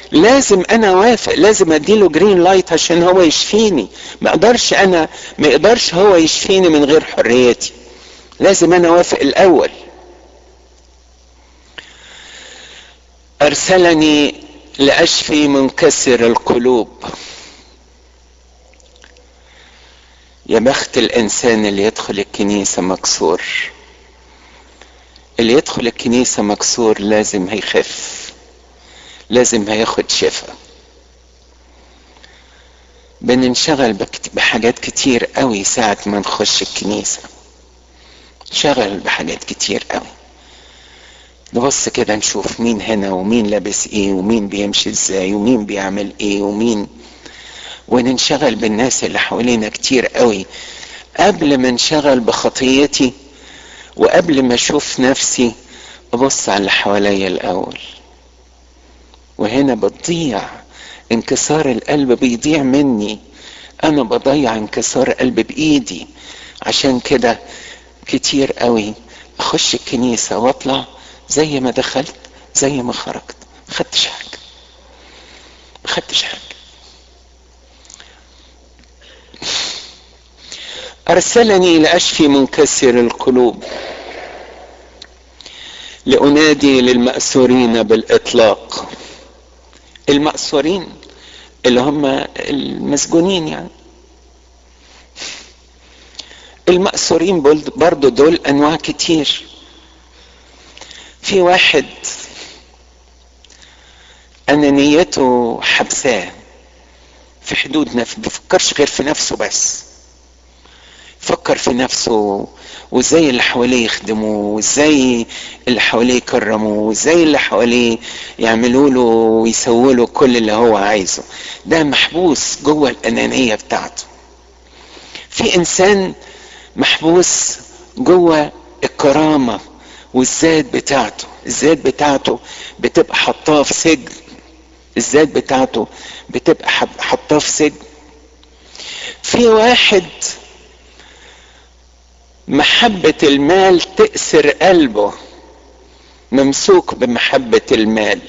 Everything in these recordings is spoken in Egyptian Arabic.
لازم انا وافق لازم اديله جرين لايت عشان هو يشفيني ما اقدرش انا ما يقدرش هو يشفيني من غير حريتي لازم انا وافق الاول ارسلني لاشفي منكسر القلوب يا بخت الانسان اللي يدخل الكنيسه مكسور اللي يدخل الكنيسه مكسور لازم هيخف لازم هياخد شفاء بننشغل بحاجات كتير قوي ساعة ما نخش الكنيسة شغل بحاجات كتير قوي نبص كده نشوف مين هنا ومين لابس ايه ومين بيمشي ازاي ومين بيعمل ايه ومين وننشغل بالناس اللي حوالينا كتير قوي قبل ما انشغل بخطيتي وقبل ما اشوف نفسي ابص على اللي حواليا الاول وهنا بتضيع انكسار القلب بيضيع مني انا بضيع انكسار قلب بايدي عشان كده كتير قوي اخش الكنيسه واطلع زي ما دخلت زي ما خرجت ما خدتش حاجه ما خدتش حاجه ارسلني لاشفي منكسر القلوب لانادي للماسورين بالاطلاق المأسورين اللي هم المسجونين يعني المأسورين برضو دول أنواع كتير في واحد أنانيته حبساه في حدود نفسه بيفكرش غير في نفسه بس فكر في نفسه وازاي اللي حواليه يخدموه وازاي اللي حواليه يكرموه وازاي اللي حواليه يعملوا له ويسووا له كل اللي هو عايزه ده محبوس جوه الانانيه بتاعته في انسان محبوس جوه الكرامه والذات بتاعته الذات بتاعته بتبقى حطاه في سجن الذات بتاعته بتبقى حطاه في سجن في واحد محبة المال تأسر قلبه ممسوك بمحبة المال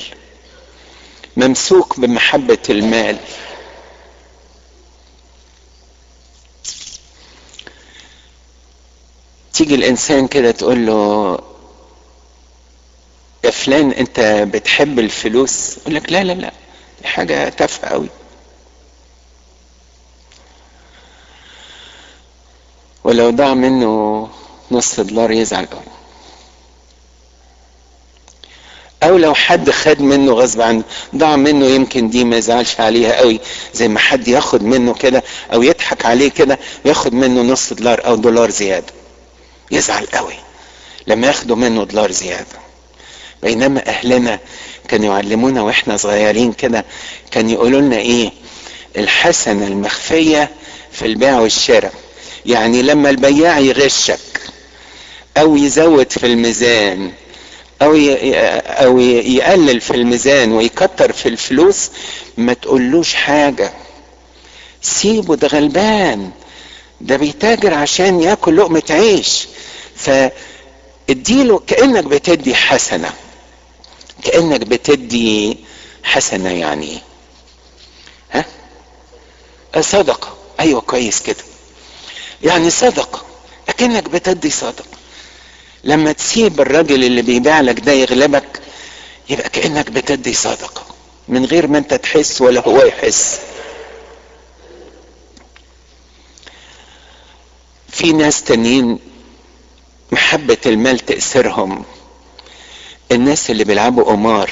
ممسوك بمحبة المال تيجي الإنسان كده تقول له يا فلان أنت بتحب الفلوس يقول لك لا لا لا دي حاجة تافهة أوي ولو ضاع منه نص دولار يزعل قوي او لو حد خد منه غصب عنه ضاع منه يمكن دي ما يزعلش عليها قوي زي ما حد ياخد منه كده او يضحك عليه كده وياخد منه نص دولار او دولار زياده يزعل قوي لما ياخدوا منه دولار زياده بينما اهلنا كانوا يعلمونا واحنا صغيرين كده كان يقولوا لنا ايه الحسنه المخفيه في البيع والشراء يعني لما البياع يغشك او يزود في الميزان او او يقلل في الميزان ويكتر في الفلوس ما تقولوش حاجه سيبه ده غلبان ده بيتاجر عشان ياكل لقمه عيش فاديله كانك بتدي حسنه كانك بتدي حسنه يعني ها صدقه ايوه كويس كده يعني صدقة لكنك بتدي صدقة لما تسيب الراجل اللي بيبيع لك ده يغلبك يبقى كأنك بتدي صدقة من غير ما انت تحس ولا هو يحس في ناس تانيين محبة المال تأثرهم الناس اللي بيلعبوا قمار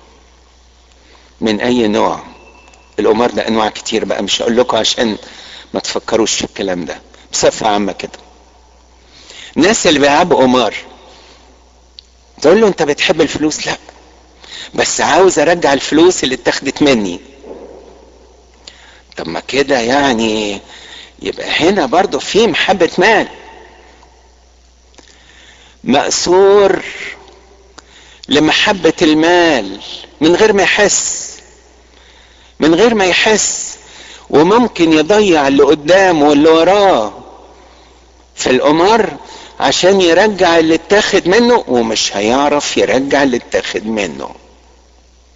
من أي نوع القمار ده أنواع كتير بقى مش هقول لكم عشان ما تفكروش في الكلام ده بصفة عامة كده الناس اللي بيلعبوا قمار تقول له انت بتحب الفلوس لا بس عاوز ارجع الفلوس اللي اتاخدت مني طب ما كده يعني يبقى هنا برضو في محبة مال مأسور لمحبة المال من غير ما يحس من غير ما يحس وممكن يضيع اللي قدامه واللي وراه في القمار عشان يرجع اللي اتاخد منه ومش هيعرف يرجع اللي اتاخد منه